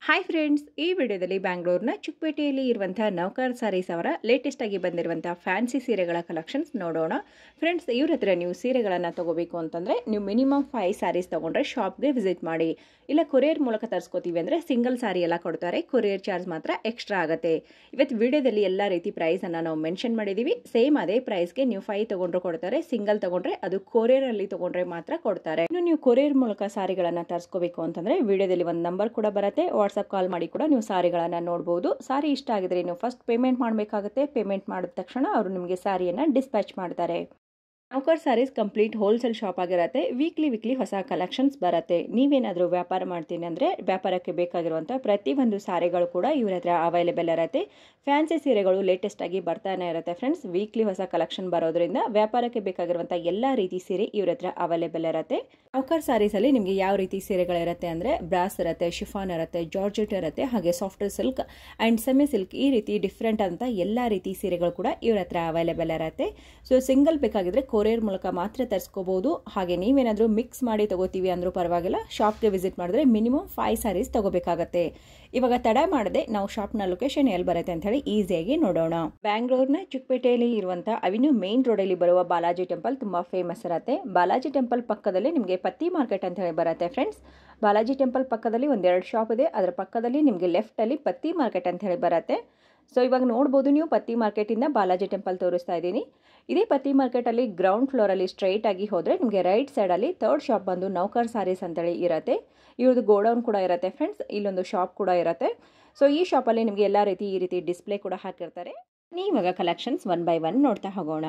Hi friends ಈ ವಿಡಿಯೋದಲ್ಲಿ ಬ್ಯಾಂಗ್ಳೂರಿನ ಚಿಕ್ಕಪೇಟೆಯಲ್ಲಿ ಇರುವಂಥ ನೌಕರ್ ಸಾರೀಸ್ ಅವರ ಲೇಟೆಸ್ಟ್ ಆಗಿ ಬಂದಿರುವಂಥ ಫ್ಯಾನ್ಸಿ ಸೀರೆಗಳ ಕಲೆಕ್ಷನ್ಸ್ ನೋಡೋಣ ಫ್ರೆಂಡ್ಸ್ ಇವ್ರ ಹತ್ರ ನೀವು ಸೀರೆಗಳನ್ನು ತಗೋಬೇಕು ಅಂತಂದರೆ ನೀವು ಮಿನಿಮಮ್ ಫೈವ್ ಸ್ಯಾರೀಸ್ ತೊಗೊಂಡ್ರೆ ಶಾಪ್ಗೆ ವಿಸಿಟ್ ಮಾಡಿ ಇಲ್ಲ ಕೊರಿಯರ್ ಮೂಲಕ ತರಿಸ್ಕೋತೀವಿ ಅಂದರೆ ಸಿಂಗಲ್ ಸಾರಿ ಎಲ್ಲ ಕೊಡ್ತಾರೆ ಕೊರಿಯರ್ ಚಾರ್ಜ್ ಮಾತ್ರ ಎಕ್ಸ್ಟ್ರಾ ಆಗುತ್ತೆ ಇವತ್ತು ವಿಡಿಯೋದಲ್ಲಿ ಎಲ್ಲ ರೀತಿ ಪ್ರೈಸನ್ನು ನಾವು ಮೆನ್ಷನ್ ಮಾಡಿದ್ದೀವಿ ಸೇಮ್ ಅದೇ ಪ್ರೈಸ್ಗೆ ನೀವು ಫೈವ್ ತೊಗೊಂಡ್ರು ಕೊಡ್ತಾರೆ ಸಿಂಗಲ್ ತೊಗೊಂಡ್ರೆ ಅದು ಕೊರಿಯರಲ್ಲಿ ತೊಗೊಂಡ್ರೆ ಮಾತ್ರ ಕೊಡ್ತಾರೆ ಇನ್ನು ನೀವು ಕೊರಿಯರ್ ಮೂಲಕ ಸಾರಿಗಳನ್ನು ತರಿಸ್ಕೋಬೇಕು ಅಂತಂದರೆ ವಿಡಿಯೋದಲ್ಲಿ ಒಂದು ನಂಬರ್ ಕೂಡ ಬರುತ್ತೆ ವಾಟ್ಸಪ್ ಕಾಲ್ ಮಾಡಿ ಕೂಡ ನೀವು ಸಾರಿಗಳನ್ನು ನೋಡ್ಬೋದು ಸಾರಿ ಇಷ್ಟ ಆಗಿದ್ರೆ ನೀವು ಫಸ್ಟ್ ಪೇಮೆಂಟ್ ಮಾಡಬೇಕಾಗುತ್ತೆ ಪೇಮೆಂಟ್ ಮಾಡಿದ ತಕ್ಷಣ ಅವರು ನಿಮಗೆ ಸಾರಿಯನ್ನು ಡಿಸ್ಪ್ಯಾಚ್ ಮಾಡ್ತಾರೆ Naukar sarees complete wholesale shop ಆಗಿರುತ್ತೆ ವೀಕ್ಲಿ ವೀಕ್ಲಿ ಹೊಸ ಕಲೆಕ್ಷನ್ಸ್ ಬರುತ್ತೆ ನೀವೇನಾದರೂ ವ್ಯಾಪಾರ ಮಾಡ್ತೀನಿ ಅಂದರೆ ವ್ಯಾಪಾರಕ್ಕೆ ಬೇಕಾಗಿರುವಂಥ ಪ್ರತಿಯೊಂದು ಸಾರಿಗಳು ಕೂಡ ಇವ್ರ ಹತ್ರ ಅವೈಲೇಬಲ್ ಇರುತ್ತೆ ಫ್ಯಾನ್ಸಿ ಸೀರೆಗಳು ಲೇಟೆಸ್ಟ್ ಆಗಿ ಬರ್ತಾನೆ ಇರುತ್ತೆ ಫ್ರೆಂಡ್ಸ್ ವೀಕ್ಲಿ ಹೊಸ ಕಲೆಕ್ಷನ್ ಬರೋದ್ರಿಂದ ವ್ಯಾಪಾರಕ್ಕೆ ಬೇಕಾಗಿರುವಂಥ ಎಲ್ಲ ರೀತಿ ಸೀರೆ ಇವ್ರ ಹತ್ರ ಅವೈಲೇಬಲ್ ಇರುತ್ತೆ ನೌಕರ್ ಸಾರೀಸಲ್ಲಿ ನಿಮಗೆ ಯಾವ ರೀತಿ ಸೀರೆಗಳಿರುತ್ತೆ ಅಂದರೆ ಬ್ರಾಸ್ ಇರುತ್ತೆ ಶಿಫಾನ್ ಇರುತ್ತೆ ಜಾರ್ಜೆಟ್ ಇರುತ್ತೆ ಹಾಗೆ soft silk and semi silk ಈ ರೀತಿ ಡಿಫ್ರೆಂಟ್ ಅಂತ ಎಲ್ಲ ರೀತಿ ಸೀರೆಗಳು ಕೂಡ ಇವ್ರ ಹತ್ರ ಅವೈಲೇಬಲ್ ಇರುತ್ತೆ ಸೊ ಸಿಂಗಲ್ ಬೇಕಾಗಿದ್ರೆ ಕೊರಿಯರ್ ಮೂಲಕ ಮಾತ್ರ ತರಿಸ್ಕೋಬಹುದು ಹಾಗೆ ನೀವೇನಾದರೂ ಮಿಕ್ಸ್ ಮಾಡಿ ತಗೋತೀವಿ ಅಂದ್ರೂ ಪರವಾಗಿಲ್ಲ ಶಾಪ್ಗೆ ವಿಸಿಟ್ ಮಾಡಿದ್ರೆ ಮಿನಿಮಮ್ ಫೈವ್ ಸ್ಯಾರೀಸ್ ತಗೋಬೇಕಾಗತ್ತೆ ಇವಾಗ ತಡ ಮಾಡದೆ ನಾವು ಶಾಪ್ನ ಲೊಕೇಶನ್ ಎಲ್ಲಿ ಬರುತ್ತೆ ಅಂತ ಹೇಳಿ ಈಸಿಯಾಗಿ ನೋಡೋಣ ಬ್ಯಾಂಗ್ಳೂರ್ನ ಚಿಕ್ಕಪೇಟೆಯಲ್ಲಿ ಇರುವಂಥ ಅವಿನ್ಯೂ ಮೇನ್ ರೋಡಲ್ಲಿ ಬರುವ ಬಾಲಾಜಿ ಟೆಂಪಲ್ ತುಂಬ ಫೇಮಸ್ ಇರುತ್ತೆ ಬಾಲಾಜಿ ಟೆಂಪಲ್ ಪಕ್ಕದಲ್ಲಿ ನಿಮಗೆ ಪತ್ತಿ ಮಾರ್ಕೆಟ್ ಅಂತ ಹೇಳಿ ಬರುತ್ತೆ ಫ್ರೆಂಡ್ಸ್ ಬಾಲಾಜಿ ಟೆಂಪಲ್ ಪಕ್ಕದಲ್ಲಿ ಒಂದೆರಡು ಶಾಪ್ ಇದೆ ಅದರ ಪಕ್ಕದಲ್ಲಿ ನಿಮಗೆ ಲೆಫ್ಟಲ್ಲಿ ಪತ್ತಿ ಮಾರ್ಕೆಟ್ ಅಂತ ಹೇಳಿ ಬರುತ್ತೆ ಸೊ ಇವಾಗ ನೋಡ್ಬೋದು ನೀವು ಪತ್ತಿ ಮಾರ್ಕೆಟಿಂದ ಬಾಲಾಜಿ ಟೆಂಪಲ್ ತೋರಿಸ್ತಾ ಇದ್ದೀನಿ ಇದೇ ಪತ್ತಿ ಮಾರ್ಕೆಟಲ್ಲಿ ಗ್ರೌಂಡ್ ಫ್ಲೋರಲ್ಲಿ ಸ್ಟ್ರೈಟ್ ಆಗಿ ಹೋದರೆ ನಿಮಗೆ ರೈಟ್ ಸೈಡಲ್ಲಿ ಥರ್ಡ್ ಶಾಪ್ ಬಂದು ನೌಕರ್ ಸಾರೀಸ್ ಅಂತೇಳಿ ಇರುತ್ತೆ ಇವ್ರದ್ದು ಗೋಡೌನ್ ಕೂಡ ಇರುತ್ತೆ ಫ್ರೆಂಡ್ಸ್ ಇಲ್ಲೊಂದು ಶಾಪ್ ಕೂಡ ಇರುತ್ತೆ ಸೊ ಈ ಶಾಪಲ್ಲಿ ನಿಮಗೆ ಎಲ್ಲ ರೀತಿ ಈ ರೀತಿ ಡಿಸ್ಪ್ಲೇ ಕೂಡ ಹಾಕಿರ್ತಾರೆ ನೀವಾಗ ಕಲೆಕ್ಷನ್ಸ್ ಒನ್ ಬೈ ಒನ್ ನೋಡ್ತಾ ಹೋಗೋಣ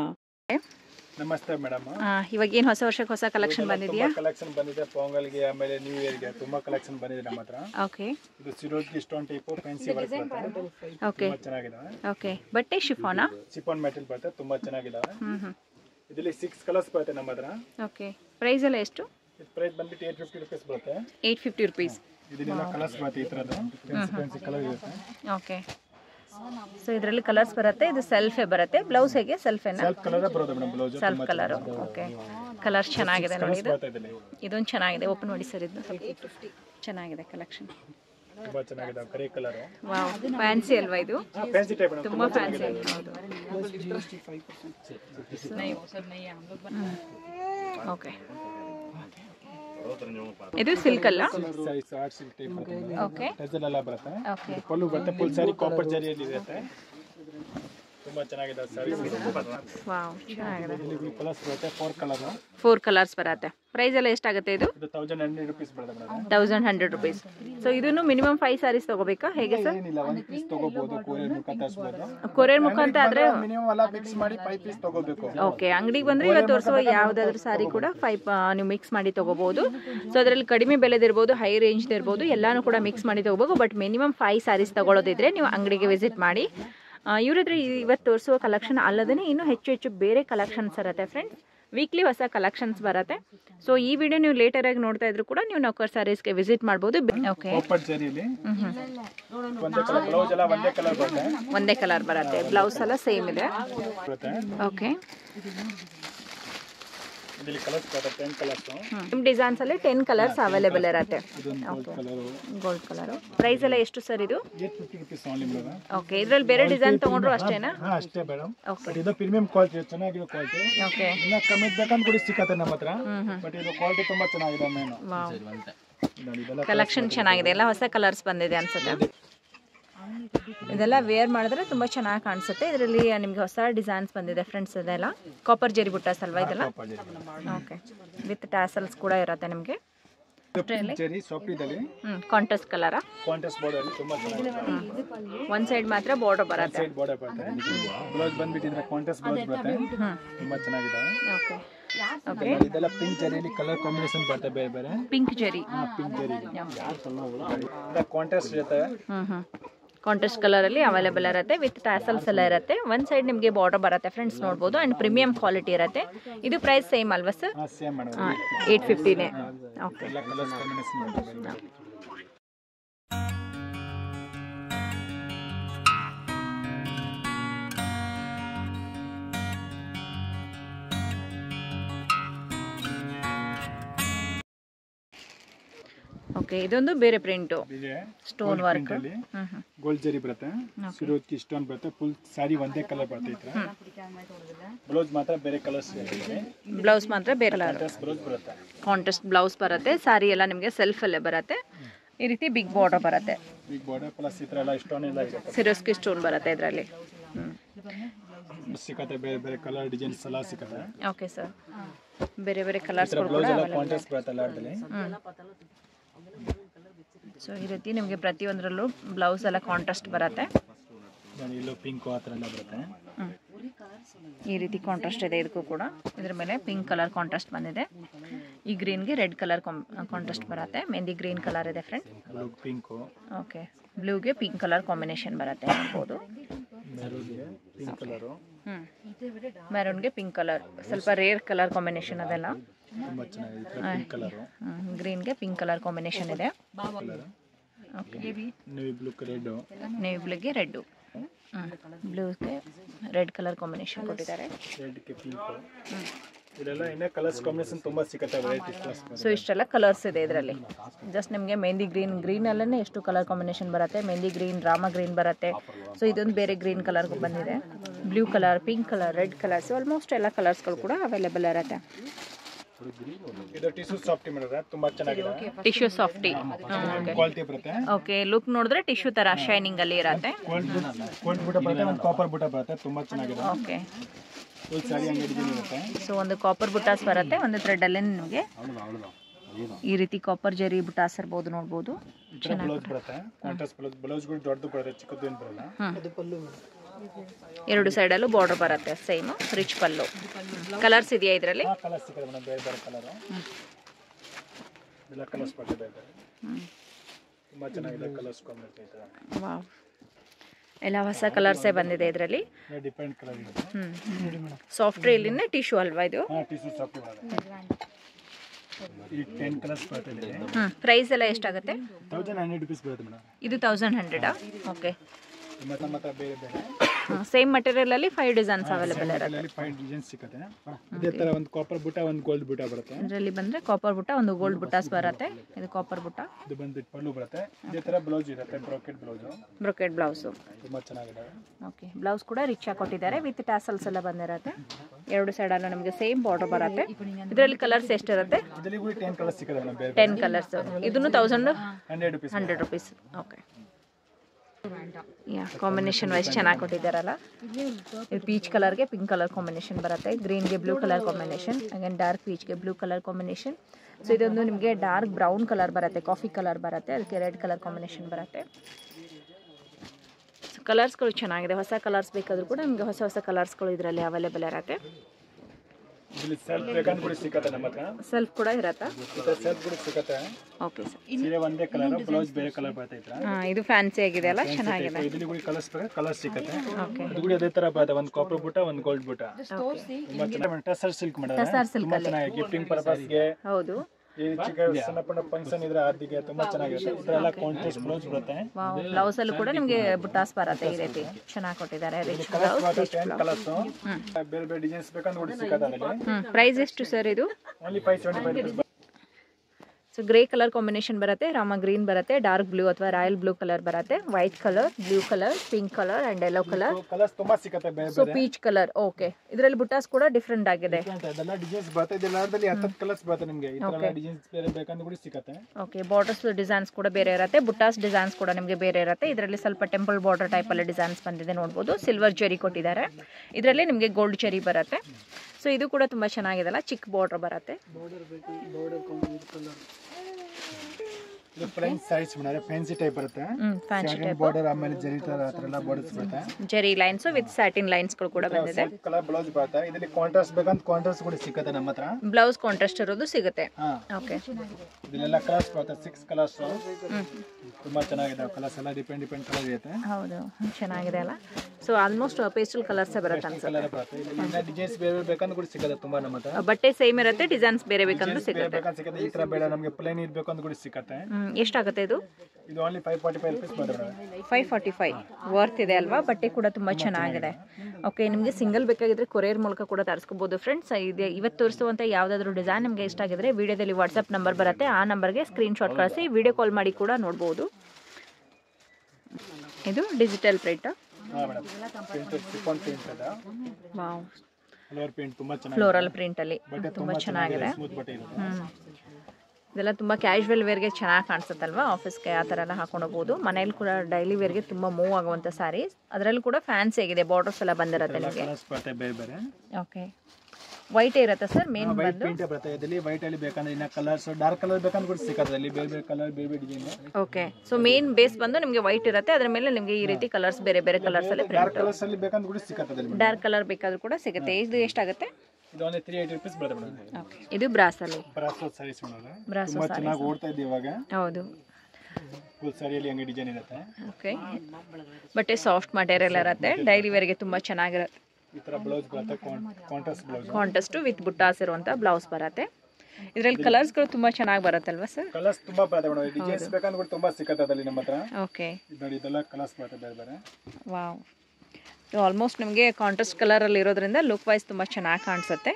ನಮಸ್ತೆ ಮೇಡಮ್ ಇವಾಗ ಏನು ಹೊಸ ವರ್ಷಕ್ಕೆ ಹೊಸ ಕಲೆಕ್ಷನ್ ಬಂದಿದೆಯಾ ಕಲೆಕ್ಷನ್ ಬಂದಿದೆ ಪೊಂಗಲ್ಗೆ ಆಮೇಲೆ ನ್ಯೂ ಇಯರ್ಗೆ ತುಂಬಾ ಕಲೆಕ್ಷನ್ ಬಂದಿದೆ ನಮ್ಮ ಹತ್ರ ಓಕೆ ಇದು ಸಿರೋಜ್ಗಿ ಸ್ಟೋನ್ ಟೈಪು ಫ್ಯಾನ್ಸಿ ವರ್ಕ್ ಬರುತ್ತೆ ಓಕೆ ತುಂಬಾ ಚೆನ್ನಾಗಿದಾವೆ ಓಕೆ ಬಟ್ಟೆ ಶಿಫಾನಾ ಚಿಪಾನ್ ಮೆಟೀರಿಯಲ್ ಬರುತ್ತೆ ತುಂಬಾ ಚೆನ್ನಾಗಿದಾವೆ ಹ್ಞೂ ಹ್ಞೂ ಇದರಲ್ಲಿ ಸಿಕ್ಸ್ ಕಲರ್ಸ್ ಬರುತ್ತೆ ನಮ್ಮ ಹತ್ರ ಓಕೆ ಪ್ರೈಸ್ ಎಲ್ಲ ಎಷ್ಟು ಇದು ಪ್ರೈಸ್ ಬಂದ್ಬಿಟ್ಟು ಏಟ್ ಫಿಫ್ಟಿ ರುಪೀಸ್ ಬರುತ್ತೆ ಏಯ್ಟ್ ಫಿಫ್ಟಿ ರುಪೀಸ್ ಇದನ್ನೆಲ್ಲ ಕಲರ್ಸ್ ಬರುತ್ತೆ ಈ ಥರದ್ದು ಫ್ಯಾನ್ಸಿ ಫ್ಯಾನ್ಸಿ ಕಲರ್ ಇರುತ್ತೆ ಓಕೆ ಸೊ ಇದರಲ್ಲಿ ಕಲರ್ಸ್ ಬರುತ್ತೆ ಇದು ಸೆಲ್ಫೇ ಬರುತ್ತೆ ಬ್ಲೌಸ್ ಹೇಗೆ ಸೆಲ್ಫೇನಾ ಸೆಲ್ಫ್ ಕಲರ್ ಬರುತ್ತೆ madam blouse self colour okay colour ಚೆನ್ನಾಗಿದೆ ನೋಡಿ ಇದು ಬರುತ್ತೆ ಇದರಲ್ಲಿ ಇದೊಂದು ಚೆನ್ನಾಗಿದೆ ಓಪನ್ ಮಾಡಿ ಸರ್ ಇದು ಚೆನ್ನಾಗಿದೆ ಕಲೆಕ್ಷನ್ ತುಂಬಾ ಚೆನ್ನಾಗಿದೆ ಕರಿ ಕಲರ್ ವಾವ್ ಫ್ಯಾನ್ಸಿ ಅಲ್ವಾ ಇದು ಫ್ಯಾನ್ಸಿ ಟೈಪ್ ಮೇಡಮ್ ತುಂಬಾ ಫ್ಯಾನ್ಸಿ ಹೌದು ಓಕೆ ಇದು ಸಿಲ್ಕ್ ಅಲ್ಲ ಸೈಜ್ ಆರ್ಟ್ ಸಿಲ್ಕ್ ಟೈಪ್ ಬರುತ್ತೆ ಓಕೆ ಟೆಸಲ್ ಎಲ್ಲ ಬರುತ್ತೆ ಓಕೆ ಇದು ಪಲ್ಲು ಬರುತ್ತೆ ಫುಲ್ ಸ್ಯಾರಿ ಕಾಪರ್ ಜರಿಯಲ್ಲಿ ಇರುತ್ತೆ ತುಂಬಾ ಚೆನ್ನಾಗಿದೆ ಸ್ಯಾರಿ ವಾವ್ ಚೆನ್ನಾಗಿದೆ ಇಲ್ಲಿ ಕಲರ್ಸ್ ಬರುತ್ತೆ ಫೋರ್ ಕಲರ್ ಫೋರ್ ಕಲರ್ಸ್ ಬರುತ್ತೆ ಪ್ರೈಸ್ ಎಲ್ಲ ಎಷ್ಟಾಗುತ್ತೆ ಇದು ಇದು ತೌಸಂಡ್ ಹಂಡ್ರೆಡ್ ರುಪೀಸ್ ಬರುತ್ತೆ madam thousand hundred rupees so ಇದನ್ನು ಮಿನಿಮಮ್ ಫೈವ್ ಸ್ಯಾರೀಸ್ ತಗೋಬೇಕಾ ಹೇಗೆ ಸರ್ ಏನಿಲ್ಲ ಒಂದು ಪೀಸ್ ತಗೋಬಹುದು ಕೊರಿಯರ್ ಮುಖ ತರಿಸ್ಬೋದು ಕೊರಿಯರ್ ಮುಖಾಂತರ ಆದ್ರೆ ಮಿನಿಮಮ್ ಎಲ್ಲ ಮಿಕ್ಸ್ ಮಾಡಿ ಫೈವ್ ಪೀಸ್ ತಗೋಬೇಕು ಓಕೆ ಅಂಗಡಿಗೆ ಬಂದ್ರೆ ಇವತ್ತು ತೋರಿಸುವ ಯಾವುದಾದ್ರೂ ಸಾರಿ ಕೂಡ ಫೈವ್ ನೀವು ಮಿಕ್ಸ್ ಮಾಡಿ ತಗೋಬಹುದು ಸೊ ಅದರಲ್ಲಿ ಕಡಿಮೆ ಬೆಲೆದಿರ್ಬೋದು ಹೈ ರೇಂಜ್ ಇರ್ಬೋದು ಎಲ್ಲಾನು ಕೂಡ ಮಿಕ್ಸ್ ಮಾಡಿ ತಗೋಬೇಕು ಬಟ್ ಮಿನಿಮಮ್ ಫೈವ್ ಸ್ಯಾರೀಸ್ ತಗೊಳ್ಳೋದಿದ್ರೆ ನೀವು ಅಂಗಡಿಗೆ ವಿಸಿಟ್ ಮಾಡಿ ಇವ್ರ ಹತ್ರ ಇವತ್ತು ತೋರಿಸುವ ಕಲೆಕ್ಷನ್ ಅಲ್ಲದೇ ಇನ್ನೂ ಹೆಚ್ಚು ಹೆಚ್ಚು ಬೇರೆ ಕಲೆಕ್ಷನ್ಸ್ ಇರುತ್ತೆ ಫ್ರೆಂಡ್ಸ್ ವೀಕ್ಲಿ ಹೊಸ ಕಲೆಕ್ಷನ್ಸ್ ಬರುತ್ತೆ ಸೊ ಈ ವಿಡಿಯೋ ನೀವು ಲೇಟರ್ ಆಗಿ ನೋಡ್ತಾ ಇದ್ರು ಕೂಡ ನೀವು ನೌಕರ್ ಸ್ಯಾರೀಸ್ಗೆ ವಿಸಿಟ್ ಮಾಡ್ಬೋದು ಓಕೆ ಕಾಪರ್ ಜರಿಯಲ್ಲಿ ಒಂದೇ ಕಲರ್ ಬ್ಲೌಸ್ ಎಲ್ಲ ಒಂದೇ ಕಲರ್ ಬರುತ್ತೆ ಒಂದೇ ಕಲರ್ ಬರುತ್ತೆ ಬ್ಲೌಸ್ ಎಲ್ಲ ಸೇಮ್ ಇದೆ ಬರುತ್ತೆ ಓಕೆ ಇದರಲ್ಲಿ ಕಲರ್ಸ್ ಬರುತ್ತೆ ಟೆನ್ ಕಲರ್ಸ್ ನಿಮ್ಮ ಡಿಸೈನ್ಸ್ ಅಲ್ಲಿ ಟೆನ್ ಕಲರ್ಸ್ ಅವೈಲೇಬಲ್ ಇರುತ್ತೆ ಇದೊಂದು gold colour gold colour price ಎಲ್ಲ ಎಷ್ಟು ಸರ್ ಇದು eight fifty rupees only madam okay ಇದ್ರಲ್ಲಿ ಬೇರೆ ಡಿಸೈನ್ ತಗೊಂಡ್ರು ಅಷ್ಟೇನಾ ಹಾ ಅಷ್ಟೇ ಮೇಡಮ್ ಓಕೆ ಬಟ್ ಇದು ಪ್ರೀಮಿಯಂ ಕ್ವಾಲಿಟಿ ಚೆನ್ನಾಗಿರೋ ಕ್ವಾಲಿಟಿ ಓಕೆ ಇನ್ನ ಕಮ್ಮಿ ಬೇಕಂತ ಕೂಡ ಸಿಕ್ಕತ್ತೆ ನಮ್ಮ ಹತ್ರ ಹ್ಮ್ ಹ್ಮ್ ಬಟ್ ಇದು ಕ್ವಾಲಿಟಿ ತುಂಬಾ ಚೆನ್ನಾಗಿದೆ ಮೇನು ವಾವ್ ನೋಡಿ ಇದೆಲ್ಲ ಕಲೆಕ್ಷನ್ ಚೆನ್ನಾಗಿದೆ ಎಲ್ಲ ಹೊಸ ಕಲರ್ಸ್ ಬಂದಿದೆ ಅನ್ಸುತ್ತೆ ಇದೆಲ್ಲ ವೇರ್ ಮಾಡಿದ್ರೆ ತುಂಬ ಚೆನ್ನಾಗಿ ಕಾಣಿಸುತ್ತೆ ಇದರಲ್ಲಿ ನಿಮಗೆ ಹೊಸ ಡಿಸೈನ್ಸ್ ಬಂದಿದೆ ಫ್ರೆಂಡ್ಸ್ ಇದೆಲ್ಲ ಕಾಪರ್ ಜರಿ ಬುಟ್ಟಾಸ್ ಅಲ್ವಾ ಇದೆಲ್ಲ ಕಾಪರ್ ಜರಿ ಓಕೆ ವಿತ್ ಟ್ಯಾಸಲ್ಸ್ ಕೂಡ ಇರುತ್ತೆ ನಿಮಗೆ ಜರಿ ಸೊಪ್ಪಿದಲ್ಲಿ ಹ್ಞೂ ಕಾಂಟ್ರಾಸ್ಟ್ ಕಲರಾ ಕಾಂಟೆಸ್ಟ್ ಬೋರ್ಡ್ ಅಲ್ಲಿ ತುಂಬಾ ಚೆನ್ನಾಗಿದೆ ಒಂದು ಸೈಡ್ ಮಾತ್ರ ಬಾರ್ಡರ್ ಬರುತ್ತೆ ಸೈಡ್ ಬಾರ್ಡರ್ ಬರುತ್ತೆ ಬ್ಲೌಸ್ ಬಂದ್ಬಿಟ್ಟಿದ್ರೆ ಕಾಂಟೆಸ್ಟ್ ಬ್ಲೌಸ್ ಬರುತ್ತೆ ಹ್ಞೂ ತುಂಬಾ ಚೆನ್ನಾಗಿದೆ ಓಕೆ ಓಕೆ ಇದೆಲ್ಲ ಪಿಂಕ್ ಜರಿಯಲ್ಲಿ ಕಲರ್ ಕಾಂಬಿನೇಷನ್ ಬರುತ್ತೆ ಬೇರೆ ಬೇರೆ ಪಿಂಕ್ ಜರಿ ಪಿಂಕ್ ಜರಿ ಕಾಂಟ್ರಾಸ್ಟ್ ಇರುತ್ತೆ ಹ್ಞೂ ಹ್ಞೂ ಕಾಂಟ್ರಾಸ್ಟ್ ಕಲರಲ್ಲಿ ಅವೈಲೇಬಲ್ ಇರುತ್ತೆ ವಿತ್ ಟ್ಯಾಸಲ್ಸ್ ಎಲ್ಲ ಇರುತ್ತೆ ಒಂದು ಸೈಡ್ ನಿಮಗೆ ಬಾರ್ಡರ್ ಬರುತ್ತೆ ಫ್ರೆಂಡ್ಸ್ ನೋಡ್ಬೋದು ಆ್ಯಂಡ್ ಪ್ರೀಮಿಯಂ ಕ್ವಾಲಿಟಿ ಇರುತ್ತೆ ಇದು ಪ್ರೈಸ್ ಸೇಮ್ ಅಲ್ವಾ ಸರ್ ಹಾ ಸೇಮ್ ಮೇಡಮ್ ಏಯ್ಟ್ ಫಿಫ್ಟಿನೇ ಓಕೆ ಎಲ್ಲ ಕಲರ್ಸ್ ಕಾಂಬಿನೇಷನ್ ಬರುತ್ತೆ ಓಕೆ ಓಕೆ ಇದೊಂದು ಬೇರೆ ಪ್ರಿಂಟು ಇದೆ ಸ್ಟೋನ್ ವರ್ಕ್ ಅಲ್ಲಿ ಹ್ಞೂ ಹ್ಞೂ ಗೋಲ್ಡ್ ಜರಿ ಬರುತ್ತೆ ಸಿರೋದ್ಕಿ ಸ್ಟೋನ್ ಬರುತ್ತೆ ಫುಲ್ ಸಾರಿ ಒಂದೇ ಕಲರ್ ಬರುತ್ತೆ ಈ ತರ ಬ್ಲೌಸ್ ಮಾತ್ರ ಬೇರೆ ಕಲರ್ಸ್ ಬ್ಲೌಸ್ ಮಾತ್ರ ಬೇರೆ ಕಲರ್ ಬ್ಲೌಸ್ ಬರುತ್ತೆ ಕಾಂಟೆಸ್ಟ್ ಬ್ಲೌಸ್ ಬರುತ್ತೆ ಸಾರಿ ಎಲ್ಲ ನಿಮಗೆ ಸೆಲ್ಫಲ್ಲೇ ಬರುತ್ತೆ ಈ ರೀತಿ ಬಿಗ್ ಬಾರ್ಡರ್ ಬರುತ್ತೆ ಈಗ ಬಾರ್ಡರ್ ಪ್ಲಸ್ ಈ ತರ ಎಲ್ಲ ಸ್ಟೋನ್ ಎಲ್ಲ ಇದೆ ಸಿರೋಸ್ಕಿ ಸ್ಟೋನ್ ಬರುತ್ತೆ ಇದರಲ್ಲಿ ಸಿಕ್ಕತ್ತೆ ಬೇರೆ ಬೇರೆ ಕಲರ್ ಡಿಸೈನ್ಸ್ ಎಲ್ಲ ಸಿಕ್ಕತ್ತೆ ಓಕೆ ಸರ್ ಬೇರೆ ಬೇರೆ ಈ ತರ ಕಲರ್ಸ್ಗಳು ಕೂಡ ಬ್ಲೌಸ್ ಎಲ್ಲ ಅವೈಲೇಬಲ್ ಕಾಂಟ್ರಾಸ್ಟ್ ಬರುತ್ತೆ ಎಲ್ಲ ಅದ್ರಲ್ಲಿ ಸೊ ಈ ರೀತಿ ನಿಮಗೆ ಪ್ರತಿಯೊಂದರಲ್ಲೂ ಬ್ಲೌಸ್ ಎಲ್ಲ ಕಾಂಟ್ರಾಸ್ಟ್ ಬರುತ್ತೆ ನಾನು ಇಲ್ಲೂ ಪಿಂಕ್ ಆ ಥರ ಎಲ್ಲ ಬರುತ್ತೆ ಹ್ಮ್. ಈ ರೀತಿ ಕಾಂಟ್ರಾಸ್ಟ್ ಇದೆ ಇದಕ್ಕೂ ಕೂಡ ಇದ್ರ ಮೇಲೆ ಪಿಂಕ್ ಕಲರ್ ಕಾಂಟ್ರಾಸ್ಟ್ ಬಂದಿದೆ ಈ ಗ್ರೀನ್ಗೆ ರೆಡ್ ಕಲರ್ ಕಾಂಟ್ರಾಸ್ಟ್ ಬರುತ್ತೆ ಮೆಹಂದಿ ಗ್ರೀನ್ ಕಲರ್ ಇದೆ ಫ್ರೆಂಡ್ ಬ್ಲೂ ಪಿಂಕು ಓಕೆ ಬ್ಲೂಗೆ ಪಿಂಕ್ ಕಲರ್ ಕಾಂಬಿನೇಷನ್ ಬರುತ್ತೆ ನೋಡ್ಬೋದು ಮೆರೂನ್ಗೆ ಪಿಂಕ್ ಕಲರು ಹ್ಞೂ ಮೆರೂನ್ಗೆ ಪಿಂಕ್ ಕಲರ್ ಸ್ವಲ್ಪ ರೇರ್ ಕಲರ್ ಕಾಂಬಿನೇಷನ್ ಅದೆಲ್ಲ ತುಂಬ ಚೆನ್ನಾಗಿದೆ ಈ ಥರ ಪಿಂಕ್ ಕಲರು ಗ್ರೀನ್ಗೆ ಪಿಂಕ್ ಕಲರ್ ಕಾಂಬಿನೇಷನ್ ಇದೆ ಕಲರ್ ಓಕೆ ನೀವು ಬ್ಲೂ ರೆಡ್ಡು ನೇವಿ ಬ್ಲೂಗೆ ರೆಡ್ಡು ಬ್ಲೂಗೆ ರೆಡ್ ಕಲರ್ ಕಾಂಬಿನೇಷನ್ ಕೊಟ್ಟಿದ್ದಾರೆ ರೆಡ್ಗೆ ಪಿಂಕು ಇದೆಲ್ಲ ಇನ್ನೇ ಕಲರ್ಸ್ ಕಾಂಬಿನೇಷನ್ ತುಂಬ ಸಿಕ್ಕತ್ತೆ ವೆರೈಟಿ ಪ್ಲಸ್ ಸೊ ಇಷ್ಟೆಲ್ಲ ಕಲರ್ಸ್ ಇದೆ ಇದರಲ್ಲಿ ಜಸ್ಟ್ ನಿಮಗೆ ಮೆಹಂದಿ ಗ್ರೀನ್ ಗ್ರೀನಲ್ಲೇ ಎಷ್ಟು ಕಲರ್ ಕಾಂಬಿನೇಷನ್ ಬರುತ್ತೆ ಮೆಹಂದಿ ಗ್ರೀನ್ ರಾಮ ಗ್ರೀನ್ ಬರುತ್ತೆ ಸೊ ಇದೊಂದು ಬೇರೆ ಗ್ರೀನ್ ಕಲರ್ ಬಂದಿದೆ blue colour pink colour red colours almost ಎಲ್ಲ ಕಲರ್ಸ್ಗಳು ಕೂಡ ಅವೈಲೇಬಲ್ ಇರುತ್ತೆ ಇದು ಟಿಶ್ಯೂ ಸಾಫ್ಟಿ ಮಾಡಿದ್ರೆ ತುಂಬ ಚೆನ್ನಾಗಿದೆ ಟಿಶ್ಯೂ ಸಾಫ್ಟಿ ಕ್ವಾಲಿಟಿ ಬರುತ್ತೆ ಓಕೆ ಲುಕ್ ನೋಡಿದ್ರೆ ಟಿಶ್ಯೂ ಥರ ಶೈನಿಂಗ್ ಅಲ್ಲಿ ಇರುತ್ತೆ ಗೋಲ್ಡ್ ಗೋಲ್ಡ್ ಬೂಟ ಬರುತ್ತೆ ಒಂದು ಕಾಪರ್ ಬೂಟ ಬರುತ್ತೆ ತುಂಬ ಚೆನ್ನಾಗಿದೆ ಓಕೆ ಫುಲ್ ಸಾರಿ ಹಂಗೆ ಡಿಸೈನ್ ಇರುತ್ತೆ ಸೊ ಒಂದು ಕಾಪರ್ ಬುಟಾಸ್ ಬರುತ್ತೆ ಒಂದು ಥ್ರೆಡಲ್ಲೇ ನಿಮಗೆ ಈ ರೀತಿ ಕಾಪರ್ ಜರಿ ಬುಟಾಸ್ ಇರ್ಬೋದು ನೋಡ್ಬೋದು ಈ ಥರ ಬ್ಲೌಸ್ ಬರುತ್ತೆ ಕಾಂಟ್ರಾಸ್ಟ್ ಬ್ಲೌಸ್ ಬ್ಲೌಸ್ಗಳು ದೊಡ್ಡದು ಬರುತ್ತೆ ಚಿಕ್ಕದು ಏನು ಬರಲ್ಲ ಎರಡು ಸೈಡಲ್ಲೂ ಬಾರ್ಡರ್ ಬರುತ್ತೆ ಸೇಮ್ ರಿಚ್ ಪಲ್ಲು ಕಲರ್ಸ್ ಇದೆಯಾ ಇದರಲ್ಲಿ ಆ ಕಲರ್ ಸಿಕ್ಕದೆ ಮೇಡಮ್ ಬೇರೆ ಬೇರೆ ಕಲರು ಎಲ್ಲ ಕಲರ್ಸ್ ಬರ್ತದೆ ಬೇರೆ ಬೇರೆ ತುಂಬ ಚೆನ್ನಾಗಿದೆ ಕಲರ್ಸ್ ಕಾಂಬಿನೇಷನ್ ಈ ಥರ ವಾವ್ ಎಲ್ಲ ಹೊಸ ಕಲರ್ಸೇ ಬಂದಿದೆ ಇದರಲ್ಲಿ ಡಿಫ್ರೆಂಟ್ ಕಲರ್ ಇದೆ ಹ್ಞೂ ಸಾಫ್ಟ್ವೇರ್ಲಿನೇ ಟಿಶ್ಯೂ ಅಲ್ವಾ ಇದು ಹಾಂ ಟಿಶ್ಯೂ ಸಾಫ್ಟ್ ಬರುತ್ತೆ ಈ ಟೆನ್ ಕಲರ್ಸ್ ಬರ್ತದೆ ಹ್ಞೂ ಪ್ರೈಸ್ ಎಲ್ಲ ಎಷ್ಟಾಗುತ್ತೆ ತೌಸಂಡ್ ಹಂಡ್ರೆಡ್ ರುಪೀಸ್ ಬರುತ್ತೆ ಮೇಡಮ್ ಇದು ತೌಸಂಡ್ ಹಂಡ್ರೆಡಾ ಓಕೆ ಮತ್ತೆ ನಮ್ಮ ಹತ್ರ ಬೇರೆ ಬೇರೆ ಸೇಮ್ ಮಟೀರಿಯಲಲ್ಲಿ ಫೈವ್ ಡಿಸೈನ್ಸ್ ಅವೈಲೇಬಲ್ ಇರುತ್ತೆ ಅದರಲ್ಲಿ ಫೈವ್ ಡಿಸೈನ್ಸ್ ಸಿಕ್ಕತ್ತೆ ಇದೇ ಥರ ಒಂದು ಕಾಪರ್ ಬುಟ್ಟ ಒಂದು ಗೋಲ್ಡ್ ಬುಟ್ಟ ಬರುತ್ತೆ ಇದರಲ್ಲಿ ಬಂದರೆ ಕಾಪರ್ ಬುಟ್ಟ ಒಂದು ಗೋಲ್ಡ್ ಬುಟ್ಟಾಸ್ ಬರುತ್ತೆ ಇದು ಕಾಪರ್ ಬುಟ್ಟ ಇದು ಬಂದ್ಬಿಟ್ಟು ಪಲ್ಲು ಬರುತ್ತೆ ಇದೇ ಥರ ಬ್ಲೌಸ್ ಇರುತ್ತೆ ಬ್ರಾಕೆಟ್ ಬ್ಲೌಸು ಬ್ರೊಕೆಟ್ ಬ್ಲೌಸು ತುಂಬ ಚೆನ್ನಾಗಿದೆ ಓಕೆ ಬ್ಲೌಸ್ ಕೂಡ ರಿಚ್ ಆಗಿ ಕೊಟ್ಟಿದ್ದಾರೆ ವಿತ್ ಟ್ಯಾಸಲ್ಸ್ ಎಲ್ಲ ಬಂದಿರುತ್ತೆ ಎರಡು ಸೈಡಲ್ಲೂ ನಮಗೆ ಸೇಮ್ ಬಾರ್ಡರ್ ಬರುತ್ತೆ ಇದರಲ್ಲಿ ಕಲರ್ಸ್ ಎಷ್ಟಿರುತ್ತೆ ಇದರಲ್ಲಿ ಕೂಡ ಟೆನ್ ಕಲರ್ಸ್ ಸಿಕ್ಕದೆ ಮೇಡಮ್ ಬೇರೆ ಟೆನ್ ಕಲರ್ಸ್ ಇದನ್ನು thousand hundred rupees hundred rupees okay yeah combination wise ಚೆನ್ನಾಗಿ ಕೊಟ್ಟಿದ್ದಾರಲ್ಲ ಇದು ಪೀಚ್ ಕಲರ್ಗೆ ಪಿಂಕ್ ಕಲರ್ ಕಾಂಬಿನೇಷನ್ ಬರುತ್ತೆ ಗ್ರೀನ್ಗೆ blue colour combination again dark ಪೀಚ್ಗೆ ಬ್ಲೂ ಕಲರ್ ಕಾಂಬಿನೇಷನ್ ಸೊ ಇದೊಂದು ನಿಮಗೆ ಡಾರ್ಕ್ ಬ್ರೌನ್ ಕಲರ್ ಬರುತ್ತೆ ಕಾಫಿ ಕಲರ್ ಬರುತ್ತೆ ಅದಕ್ಕೆ ರೆಡ್ ಕಲರ್ ಕಾಂಬಿನೇಷನ್ ಬರುತ್ತೆ ಸೊ ಕಲರ್ಸ್ಗಳು ಚೆನ್ನಾಗಿದೆ ಹೊಸ ಕಲರ್ಸ್ ಬೇಕಾದರೂ ಕೂಡ ನಿಮಗೆ ಹೊಸ ಹೊಸ ಕಲರ್ಸ್ಗಳು ಇದರಲ್ಲಿ ಅವೈಲೇಬಲ್ ಇರುತ್ತೆ ಇಲ್ಲಿ ಸೆಲ್ಫ್ ಬೇಕಂದ್ರೆ ಕೂಡ ಸಿಕ್ಕತ್ತೆ ನಮ್ಮ ಹತ್ರ ಸೆಲ್ಫ್ ಕೂಡ ಇರತ್ತಾ ಈ ಥರ ಸೆಲ್ಫ್ ಕೂಡ ಸಿಕ್ಕತ್ತೆ ಓಕೆ ಸರ್ ಸೀರೆ ಒಂದೇ ಕಲರ್ ಬ್ಲೌಸ್ ಬೇರೆ ಕಲರ್ ಬರುತ್ತೆ ಈ ಥರ ಇದು ಫ್ಯಾನ್ಸಿ ಆಗಿದೆ ಅಲ್ಲ ಚೆನ್ನಾಗಿದೆ ಇದರಲ್ಲಿ ಕೂಡ ಕಲರ್ಸ್ ಬೇಕಾದ್ರೆ ಕಲರ್ ಸಿಕ್ಕತ್ತೆ ಓಕೆ ಅದು ಕೂಡ ಅದೇ ತರ ಬರುತ್ತೆ ಒಂದು ಕಾಪರ್ ಬುಟ್ಟ ಒಂದು ಗೋಲ್ಡ್ ಬುಟ್ಟ ತುಂಬಾ ಚೆನ್ನಾಗಿ ಟಸರ್ ಸಿಲ್ಕ್ ಮಾಡಿದ್ರೆ ತುಂಬಾ ಚೆನ್ನಾಗಿ ಗಿಫ್ಟಿಂಗ್ ಪರ್ಪಸ್ಗೆ ಹೌದು ಈ ಚಿಕ್ಕ ಸಣ್ಣ ಪುಟ್ಟ ಫಂಕ್ಷನ್ ಇದ್ರೆ ಅದಕ್ಕೆ ತುಂಬಾ ಚೆನ್ನಾಗಿರುತ್ತೆ ಈ ತರ ಎಲ್ಲ ಕಾಂಟ್ರಾಸ್ಟ್ ಬ್ಲೌಸ್ ಬರುತ್ತೆ ಬ್ಲೌಸ್ ಅಲ್ಲೂ ಕೂಡ ನಿಮಗೆ ಬುಟ್ಟಾಸ್ ಬರುತ್ತೆ ಈ ರೀತಿ ಚೆನ್ನಾಗಿ ಕೊಟ್ಟಿದ್ದಾರೆ ರಿಚ್ ಕಲರ್ಸ್ ಬ್ಲೌಸ್ ಬರುತ್ತೆ ಟೆನ್ ಕಲರ್ಸ್ ಬೇರೆ ಬೇರೆ ಡಿಸೈನ್ಸ್ ಬೇಕಂದ್ರೆ ಕೂಡ ಸಿಕ್ಕತ್ತೆ ಅದರಲ್ಲಿ ಹ್ಞೂ ಪ್ರೈಸ್ ಎಷ್ಟು ಸರ್ ಇದು only five seventy five rupees so grey colour combination ಬರುತ್ತೆ ರಾಮ ಗ್ರೀನ್ ಬರುತ್ತೆ ಡಾರ್ಕ್ ಬ್ಲೂ ಅಥವಾ ರಾಯಲ್ ಬ್ಲೂ ಕಲರ್ ಬರುತ್ತೆ white colour blue colour pink colour and yellow colour colours ತುಂಬಾ ಸಿಕ್ಕತ್ತೆ ಬೇರೆ ಸೊ ಬೇರೆ ಪೀಚ್ ಕಲರ್ ಓಕೆ ಇದರಲ್ಲಿ ಬುಟ್ಟಾಸ್ ಕೂಡ ಡಿಫ್ರೆಂಟ್ ಆಗಿದೆ ಇದೆಲ್ಲ ಡಿಸೈನ್ಸ್ ಬರುತ್ತೆ ಇದೆಲ್ಲದಲ್ಲಿ ಹತ್ತತ್ತು ಕಲರ್ಸ್ ಬರುತ್ತೆ ನಿಮಗೆ ಈ ತರ ಡಿಸೈನ್ಸ್ ಬೇರೆ ಬೇಕಂದ್ರೆ ಕೂಡ ಸಿಕ್ಕತ್ತೆ ಓಕೆ ಬಾರ್ಡರ್ಸ್ ಡಿಸೈನ್ಸ್ ಕೂಡ ಬೇರೆ ಇರುತ್ತೆ ಬುಟ್ಟಾಸ್ ಡಿಸೈನ್ಸ್ ಕೂಡ ನಿಮಗೆ ಬೇರೆ ಇರುತ್ತೆ ಇದರಲ್ಲಿ ಸ್ವಲ್ಪ ಟೆಂಪಲ್ ಬಾರ್ಡರ್ ಟೈಪಲ್ಲಿ ಡಿಸೈನ್ಸ್ ಬಂದಿದೆ ನೋಡ್ಬೋದು ಸಿಲ್ವರ್ ಜೆರಿ ಕೊಟ್ಟಿದ್ದಾರೆ ಇದರಲ್ಲಿ ನಿಮಗೆ ಗೋಲ್ಡ್ ಜೆರಿ ಬರುತ್ತೆ ಸೊ ಇದು ಕೂಡ ತುಂಬ ಚೆನ್ನಾಗಿದೆಲ್ಲ ಚಿಕ್ಕ ಬಾರ್ಡರ್ ಬರುತ್ತೆ ಇದು ಫ್ರೆಂಚ್ ಸೈಜ್ ಮಾಡಿದ್ರೆ ಫ್ಯಾನ್ಸಿ ಟೈಪ್ ಬರುತ್ತೆ ಹ್ಞೂ ಫ್ಯಾನ್ಸಿ ಟೈಪ್ ಬಾರ್ಡರ್ ಆಮೇಲೆ ಜರಿ ತರ ಆ ಥರ ಎಲ್ಲ ಬಾರ್ಡರ್ಸ್ ಬರುತ್ತೆ ಜೆರಿ ಲೈನ್ಸ್ ವಿತ್ ಸ್ಯಾಟಿನ್ ಲೈನ್ಸ್ಗಳು ಕೂಡ ಬಂದಿದೆ ಕಲರ್ ಬ್ಲೌಸ್ ಬರುತ್ತೆ ಇದರಲ್ಲಿ ಕಾಂಟ್ರಾಸ್ಟ್ ಬೇಕಂತ ಕಾಂಟ್ರಾಸ್ಟ್ ಕೂಡ ಸಿಕ್ಕತ್ತೆ ನಮ್ಮ ಹತ್ರ ಬ್ಲೌಸ್ ಕಾಂಟ್ರಾಸ್ಟ್ ಇರೋದು ಸಿಗುತ್ತೆ ಹಾ ಓಕೆ ಇದೆಲ್ಲ ಕಲರ್ಸ್ ಬರುತ್ತೆ ಸಿಕ್ಸ್ ಕಲರ್ಸ್ ತುಂಬಾ ಚೆನ್ನಾಗಿದೆ ಕಲರ್ಸ್ ಎಲ್ಲ ಡಿಪೆಂಡ್ ಡಿಪೆಂಡ್ ಕಲರ್ ಇರುತ್ತೆ ಹೌದು ಚೆನ್ನಾಗಿದೆ ಅಲ್ಲ ಸೊ ಆಲ್ಮೋಸ್ಟ್ ಪೇಸ್ಟಲ್ ಕಲರ್ಸೇ ಬರುತ್ತೆ ಅನ್ಸುತ್ತೆ ಕಲರ್ ಬರುತ್ತೆ ಇಲ್ಲಿ ಇನ್ನ ಡಿಸೈನ್ಸ್ ಬೇರೆ ಬೇರೆ ಬೇಕಂದ್ರೆ ಕೂಡ ಸಿಗುತ್ತೆ ತುಂಬಾ ನಮ್ಮ ಹತ್ರ ಬಟ್ಟೆ ಸೇಮ್ ಇರುತ್ತೆ ಡಿಸೈನ್ಸ್ ಬೇರೆ ಬೇಕಂದ್ರೂ ಬೇರೆ ಸಿಗುತ್ತೆ ಬೇಕಂತ ಸಿಗುತ್ತೆ ಈ ತರ ಬೇಡ ನಮಗೆ ಪ್ಲೇನ್ ಇರ್ಬೇಕು ಅಂತ ಕೂಡ ಸಿಕ್ಕತ್ತೆ ಹ್ಮ್, ಎಷ್ಟಾಗುತ್ತೆ ಇದು ಇದು only five forty five rupees ಬರುತ್ತೆ ಫೈವ್ ಫಾರ್ಟಿ ಫೈವ್ ವರ್ತ್ ಇದೆ ಅಲ್ವಾ ಬಟ್ಟೆ ಕೂಡ ತುಂಬ ಚೆನ್ನಾಗಿದೆ ಓಕೆ ನಿಮಗೆ ಸಿಂಗಲ್ ಬೇಕಾಗಿದ್ರೆ ಕೊರಿಯರ್ ಮೂಲಕ ಕೂಡ ತರಿಸ್ಕೋಬೋದು ಫ್ರೆಂಡ್ಸ್ ಇದೆ ಇವತ್ತು ತೋರಿಸುವಂಥ ಯಾವುದಾದ್ರೂ ಡಿಸೈನ್ ನಿಮಗೆ ಇಷ್ಟ ಆಗಿದ್ರೆ ವಿಡಿಯೋದಲ್ಲಿ ವಾಟ್ಸಪ್ ನಂಬರ್ ಬರುತ್ತೆ ಆ ನಂಬರ್ಗೆ ಸ್ಕ್ರೀನ್ಶಾಟ್ ಕಳಿಸಿ ವಿಡಿಯೋ ಕಾಲ್ ಮಾಡಿ ಕೂಡ ನೋಡ್ಬೋದು ಇದು ಡಿಜಿಟಲ್ ಪ್ರಿಂಟ್ ಹಾಂ ಮೇಡಮ್ ಪ್ರಿಂಟ್ ಸಿಫಾನ್ ಪ್ರಿಂಟ್ ಅದ ವಾವ್ ಫ್ಲವರ್ ಪ್ರಿಂಟ್ ತುಂಬಾ ಚೆನ್ನಾಗಿ ಫ್ಲೋರಲ್ ಪ್ರಿಂಟಲ್ಲಿ ಬಟ್ಟೆ ತುಂಬ ತುಂಬಾ ಚೆನ್ನಾಗಿದೆ ಸ್ಮೂತ್ ಬಟ್ಟೆ ಇರುತ್ತೆ ಹ್ಮ್. ಇದೆಲ್ಲ ತುಂಬ ಕ್ಯಾಶುವಲ್ ವೇರ್ಗೆ ಚೆನ್ನಾಗಿ ಕಾಣಿಸುತ್ತಲ್ವಾ ಆಫೀಸ್ಗೆ ಆ ಥರ ಎಲ್ಲ ಹಾಕೊಂಡು ಹೋಗ್ಬೋದು ಮನೇಲಿ ಕೂಡ ಡೈಲಿ ವೇರ್ಗೆ ತುಂಬ ಮೂವ್ ಆಗುವಂಥ ಸ್ಯಾರೀಸ್ ಅದರಲ್ಲೂ ಕೂಡ ಫ್ಯಾನ್ಸಿ ಆಗಿದೆ ಬಾರ್ಡರ್ಸ್ ಎಲ್ಲ ಬಂದಿರುತ್ತೆ ನಿಮಗೆ ಕಲರ್ಸ್ ಬರುತ್ತೆ ಬೇರೆ ಬೇರೆ ಓಕೆ ವೈಟ್ ಇರುತ್ತೆ ಸರ್ ಮೇನ್ ವೈಟ್ ಬಂದು ಪ್ರಿಂಟ್ ಬರುತ್ತೆ ಇದರಲ್ಲಿ ವೈಟ್ ಅಲ್ಲಿ ಬೇಕಂದ್ರೆ ಇನ್ನ ಕಲರ್ಸ್ ಡಾರ್ಕ್ ಕಲರ್ ಬೇಕಂದ್ರೆ ಕೂಡ ಸಿಕ್ಕತ್ತೆ ಅಲ್ಲಿ ಬೇರೆ ಬೇರೆ ಕಲರ್ ಬೇರೆ ಬೇರೆ design okay so main base ಬಂದು ನಿಮಗೆ ವೈಟ್ ಇರುತ್ತೆ ಅದರ ಮೇಲೆ ನಿಮಗೆ ಈ ರೀತಿ ಕಲರ್ಸ್ ಬೇರೆ ಬೇರೆ ಕಲರ್ಸ್ ಅಲ್ಲಿ ಡಾರ್ಕ್ ಕಲರ್ಸ್ ಅಲ್ಲಿ ಬೇಕಂದ್ರೆ ಕೂಡ ಸಿಕ್ಕತ್ತೆ ಅದ್ರಲ್ಲಿ ಡಾರ್ಕ್ ಕಲರ್ ಬೇಕಾದ್ರೂ ಕೂಡ ಸಿಗುತ್ತೆ ಇದು ಎಷ್ಟಾಗುತ್ತೆ ಇದು ಒಂದು ತ್ರೀ ಏಯ್ಟಿ ರುಪೀಸ್ ಬರುತ್ತೆ ಮೇಡಮ್ ಓಕೆ ಇದು ಬ್ರಾಸಲ್ಲಿ ಬ್ರಾಸ್ಲೆಟ್ ಸ್ಯಾರೀಸ್ ಮೇಡಮ್ ಬ್ರಾಸೋ ತುಂಬಾ ಚೆನ್ನಾಗಿ ಓಡ್ತಾ ಇದೆ ಇವಾಗ ಹೌದು ಫುಲ್ ಸ್ಯಾರಿಯಲ್ಲಿ ಹಂಗೆ ಡಿಸೈನ್ ಇರುತ್ತೆ ಓಕೆ ಬಟ್ಟೆ ಸಾಫ್ಟ್ ಮಟೀರಿಯಲ್ ಇರುತ್ತೆ ಡೈಲಿ ವೇರ್ಗೆ ತುಂಬ ಚೆನ್ನಾಗಿರುತ್ತೆ ಈ ತರ ಬ್ಲೌಸ್ ಬರುತ್ತೆ contrast blouse contrast with buttas ಇರುವಂಥ ಬ್ಲೌಸ್ ಬರುತ್ತೆ ಇದರಲ್ಲಿ ಕಲರ್ಸ್ಗಳು ತುಂಬ ಚೆನ್ನಾಗಿ ಬರುತ್ತಲ್ವಾ ಸರ್ ಕಲರ್ಸ್ ತುಂಬಾ ಬರುತ್ತೆ ಮೇಡಮ್ ಡಿಸೈನ್ಸ್ ಬೇಕಂದ್ರೆ ಕೂಡ ತುಂಬಾ ಸಿಕ್ಕತ್ತೆ ಅದ್ರಲ್ಲಿ ನಮ್ಮ ಹತ್ರ ಓಕೆ ಇದು ನೋಡಿ ಇದೆಲ್ಲ ಕಲರ್ಸ್ ಬರುತ್ತೆ ಬೇರೆ ಬೇರೆ ವಾವ್ ಆಲ್ಮೋಸ್ಟ್ ನಿಮಗೆ ಕಾಂಟ್ರಾಸ್ಟ್ ಕಲರಲ್ಲಿ ಇರೋದ್ರಿಂದ ಲುಕ್ ವೈಸ್ ತುಂಬ ಚೆನ್ನಾಗಿ ಕಾಣಿಸುತ್ತೆ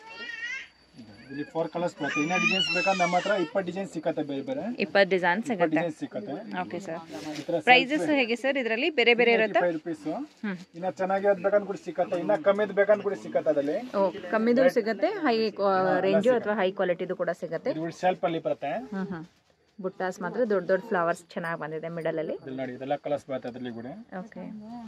ಇಲ್ಲಿ ಫೋರ್ ಕಲರ್ಸ್ ಬರುತ್ತೆ ಇನ್ನ ಡಿಸೈನ್ಸ್ ಬೇಕಂದ್ರೆ ನಮ್ಮ ಹತ್ರ ಇಪ್ಪತ್ತು ಡಿಸೈನ್ ಸಿಕ್ಕತ್ತೆ ಬೇರೆ ಬೇರೆ ಇಪ್ಪತ್ತು ಡಿಸೈನ್ ಸಿಗುತ್ತೆ ಡಿಸೈನ್ ಸಿಕ್ಕತ್ತೆ ಓಕೆ ಸರ್ ಈ ತರ ಪ್ರೈಸಸ್ ಹೇಗೆ ಸರ್ ಇದರಲ್ಲಿ ಬೇರೆ ಬೇರೆ ಇರುತ್ತಾ ಫೈವ್ ರುಪೀಸ್ ಹ್ಮ್. ಇನ್ನ ಚೆನ್ನಾಗಿರೋದು ಬೇಕಂದ್ರೆ ಕೂಡ ಸಿಕ್ಕತ್ತೆ ಇನ್ನ ಕಮ್ಮಿದ್ ಬೇಕಂದ್ರೆ ಕೂಡ ಸಿಕ್ಕತ್ತೆ ಅದಲ್ಲಿ ಓ ಕಮ್ಮಿದು ಸಿಗುತ್ತೆ ಹೈ ರೇಂಜು ಅಥವಾ ಹೈ ಕ್ವಾಲಿಟಿದು ಕೂಡ ಸಿಗುತ್ತೆ ಇದು ಶೆಲ್ಫ್ ಅಲ್ಲಿ ಬರುತ್ತೆ ಹ್ಞೂ ಹ್ಞೂ ಬುಟ್ಟಾಸ್ ಮಾತ್ರ ದೊಡ್ಡ ದೊಡ್ಡ ಫ್ಲವರ್ಸ್ ಚೆನ್ನಾಗಿ ಬಂದಿದೆ ಮಿಡಲಲ್ಲಿ ಇಲ್ಲಿ ನೋಡಿ ಇದೆಲ್ಲ ಕಲರ್ಸ್ ಬರುತ್ತೆ ಅದ್ರಲ್ಲಿ ಕೂಡ ಓಕೆ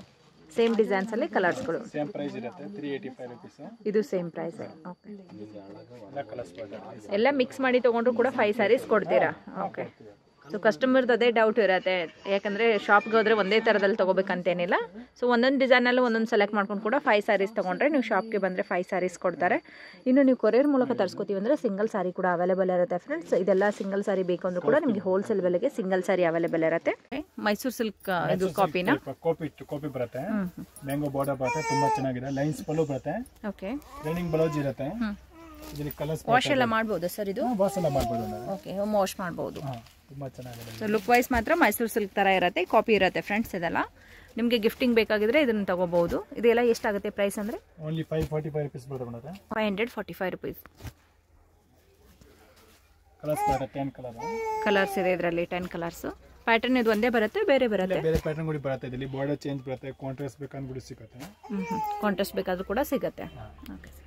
ಸೇಮ್ ಡಿಸೈನ್ಸಲ್ಲಿ ಕಲರ್ಸ್ಗಳು ಸೇಮ್ ಪ್ರೈಸ್ ಇರುತ್ತೆ ತ್ರೀ ಏಯ್ಟಿ ಫೈವ್ ರುಪೀಸ್ ಇದು ಸೇಮ್ ಪ್ರೈಸ್ ಓಕೆ ಎಲ್ಲ ಕಲರ್ಸ್ ಬರುತ್ತೆ ಎಲ್ಲ ಮಿಕ್ಸ್ ಮಾಡಿ ತೊಗೊಂಡ್ರು ಕೂಡ ಫೈವ್ ಸ್ಯಾರೀಸ್ ಕೊಡ್ತೀರಾ ಓಕೆ ಸೊ ಕಸ್ಟಮರ್ದು ಅದೇ ಡೌಟ್ ಇರುತ್ತೆ ಯಾಕಂದರೆ ಶಾಪ್ಗೆ ಹೋದರೆ ಒಂದೇ ಥರದಲ್ಲಿ ತೊಗೋಬೇಕಂತೇನಿಲ್ಲ ಸೊ ಒಂದೊಂದು ಡಿಸೈನಲ್ಲೂ ಒಂದೊಂದು ಸೆಲೆಕ್ಟ್ ಮಾಡ್ಕೊಂಡು ಕೂಡ ಫೈವ್ ಸ್ಯಾರೀಸ್ ತೊಗೊಂಡ್ರೆ ನೀವು ಶಾಪ್ಗೆ ಬಂದರೆ ಫೈವ್ ಸ್ಯಾರೀಸ್ ಕೊಡ್ತಾರೆ ಇನ್ನು ನೀವು ಕೊರಿಯರ್ ಮೂಲಕ ತರಿಸ್ಕೋತೀವಿ ಅಂದರೆ ಸಿಂಗಲ್ ಸಾರಿ ಕೂಡ ಅವೈಲೇಬಲ್ ಇರುತ್ತೆ ಫ್ರೆಂಡ್ಸ್ ಇದೆಲ್ಲ ಸಿಂಗಲ್ ಸಾರಿ ಬೇಕು ಅಂದರೂ ಕೂಡ ನಿಮಗೆ ಹೋಲ್ಸೇಲ್ ಬೆಲೆಗೆ ಸಿಂಗಲ್ ಸಾರಿ ಅವೈಲೇಬಲ್ ಇರುತ್ತೆ ಮೈಸೂರು ಸಿಲ್ಕ್ ಇದು ಕಾಪಿನ ಕಾಪಿ ಕಾಪಿ ಬರುತ್ತೆ ಮ್ಯಾಂಗೋ ಬಾರ್ಡರ್ ಬರುತ್ತೆ ತುಂಬಾ ಚೆನ್ನಾಗಿದೆ ಲೈನ್ಸ್ ಪಲ್ಲು ಬರುತ್ತೆ ಓಕೆ ರನ್ನಿಂಗ್ ಬ್ಲೌಸ್ ಇರುತ್ತೆ ಇದರಲ್ಲಿ ಕಲರ್ಸ್ ವಾಶ್ ಎಲ್ಲ ಮಾಡ್ಬೋದು ಸರ್ ಇದು ಬಾಸ್ ಎಲ್ಲ ಮಾಡ್ಬೋದು ನಾವು ಓಕೆ ಹೋಮ್ ವಾಶ್ ಮಾಡ್ಬೋದು ಹಾ ತುಂಬಾ ಚೆನ್ನಾಗಿದೆ ಸೊ ಲುಕ್ ವೈಸ್ ಮಾತ್ರ ಮೈಸೂರು ಸಿಲ್ಕ್ ಥರ ಇರುತ್ತೆ ಕಾಪಿ ಇರುತ್ತೆ ಫ್ರೆಂಡ್ಸ್ ಇದೆಲ್ಲ ನಿಮಗೆ ಗಿಫ್ಟಿಂಗ್ ಬೇಕಾಗಿದ್ರೆ ಇದನ್ನು ತಗೋಬಹುದು ಇದೆಲ್ಲ ಎಷ್ಟಾಗುತ್ತೆ ಪ್ರೈಸ್ ಅಂದರೆ only five forty five rupees ಬರುತ್ತೆ madam five hundred forty five rupees colours ಬರುತ್ತೆ ಟೆನ್ ಕಲರ್ ಕಲರ್ಸ್ ಇದೆ ಇದರಲ್ಲಿ ಟೆನ್ ಕಲರ್ಸು ಪ್ಯಾಟರ್ನ್ ಇದು ಒಂದೇ ಬರುತ್ತೆ ಬೇರೆ ಬರುತ್ತೆ ಬೇರೆ ಪ್ಯಾಟರ್ನ್ ಕೂಡ ಬರುತ್ತೆ ಇದರಲ್ಲಿ ಬಾರ್ಡರ್ ಚೇಂಜ್ ಬರುತ್ತೆ ಕಾಂಟ್ರಾಸ್ಟ್ ಬೇಕಂದ್ರೆ ಕೂಡ ಸಿಗುತ್ತೆ ಹ್ಞೂ ಹ್ಞೂ ಕಾಂಟ್ರಾಸ್ಟ್ ಬೇಕಾದರೂ ಕೂಡ ಸಿಗುತ್ತೆ ಓಕೆ